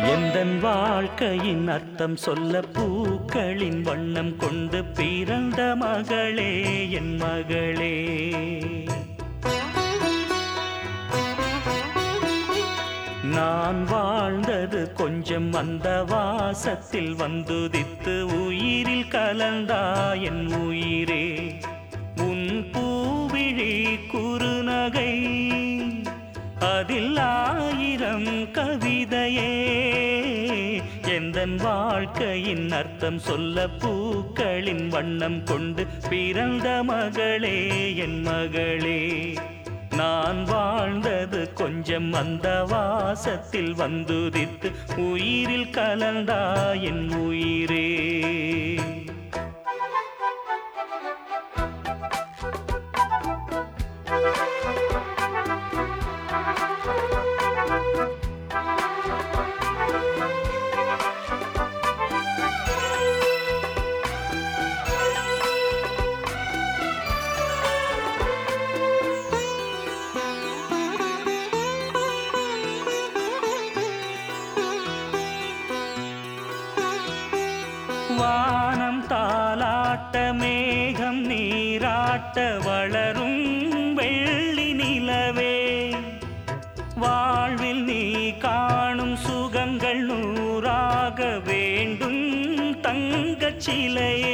எந்தன் வாழ்க்கையின் அர்த்தம் சொல்ல பூக்களின் வண்ணம் கொண்டு பிறந்த மகளே என் மகளே நான் வாழ்ந்தது கொஞ்சம் அந்த வாசத்தில் வந்துதித்து உயிரில் கலந்தா என் உயிரே உன் பூவிழி குறுநகை அதில் ஆயிரம் கவிதையே எந்தன் வாழ்க்கையின் அர்த்தம் சொல்ல பூக்களின் வண்ணம் கொண்டு பிறந்த மகளே என் மகளே நான் வாழ்ந்தது கொஞ்சம் அந்த வாசத்தில் வந்துதித்து உயிரில் கலந்தா என் உயிரே வானம் தாலாட்ட மேகம் நீராட்ட வளரும் வெள்ளி நிலவே வாழ்வில் நீ காணும் சுகங்கள் நூறாக வேண்டும் தங்கச் சிலையே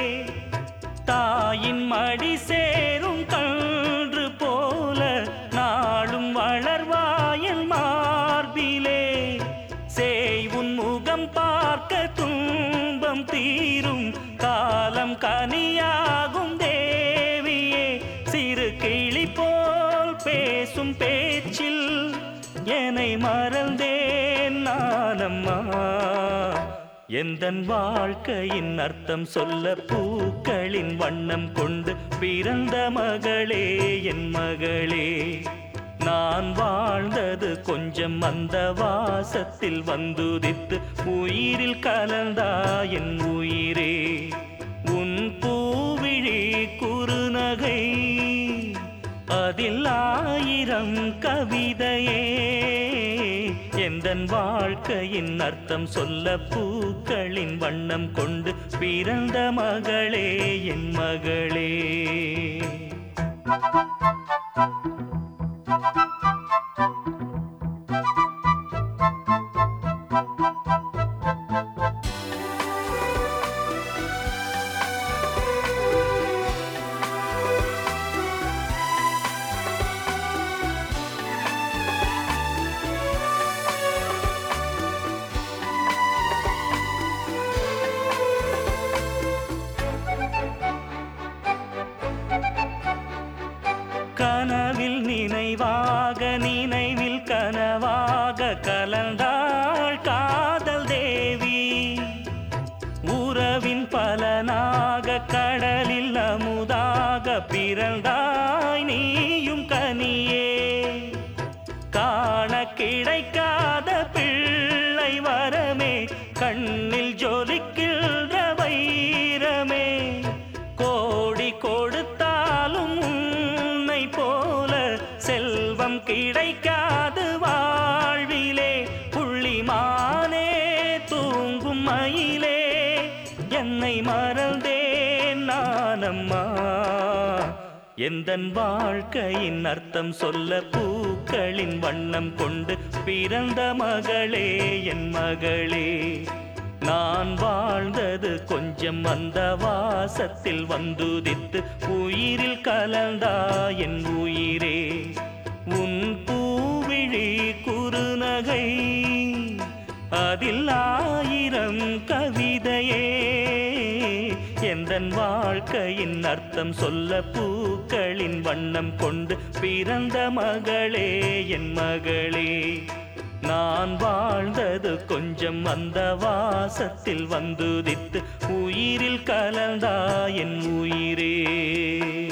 தாயின் மடி சேரும் கன்று போல நாளும் வளர்வாயல் மார்பிலே சேய் உன் முகம் பார்க்க துன்பம் தீரும் காலம் கனியாகும் தேவியே சிறு கிளி போல் பேசும் பேச்சில் என்னை மறந்தேன் நானம்மா எந்தன் வாழ்க்கையின் அர்த்தம் சொல்ல பூக்களின் வண்ணம் கொண்டு பிறந்த மகளே என் மகளே நான் வாழ்ந்தது கொஞ்சம் அந்த வாசத்தில் வந்துதித்து உயிரில் கலந்தா என் உயிரே உன் பூவிழி குறுநகை அதில் ஆயிரம் கவிதையே எந்தன் வாழ்க்கையின் அர்த்தம் சொல்ல பூக்களின் வண்ணம் கொண்டு பிறந்த மகளே என் மகளே கனவில் நினைவாக நினைவில் கனவாக கலந்தாள் காதல் தேவி உறவின் பலனாக கடலில் அமுதாக பிறந்தாய் நீயும் கனியே காண கிடைக்காத பிள்ளை வரமே கண்ணில் ஜொலிக்கின்ற வைரமே கோடி கொடுத்தாலும் உன்னை போல செல்வம் கிடைக்காது வாழ்விலே புள்ளிமானே தூங்கும் மயிலே என்னை மறந்தேன் நானம்மா எந்தன் வாழ்க்கையின் அர்த்தம் சொல்ல பூக்களின் வண்ணம் கொண்டு பிறந்த மகளே என் மகளே நான் வாழ்ந்தது கொஞ்சம் அந்த வாசத்தில் வந்துதித்து உயிரில் கலந்தா என் உயிரே உன் பூவிழி குறுநகை அதில் ஆயிரம் கவிதையே எந்தன் வாழ்க்கையின் அர்த்தம் சொல்ல பூக்களின் வண்ணம் கொண்டு பிறந்த மகளே என் மகளே நான் வாழ்ந்தது கொஞ்சம் அந்த வாசத்தில் வந்துதித்து உயிரில் கலந்தா என் உயிரே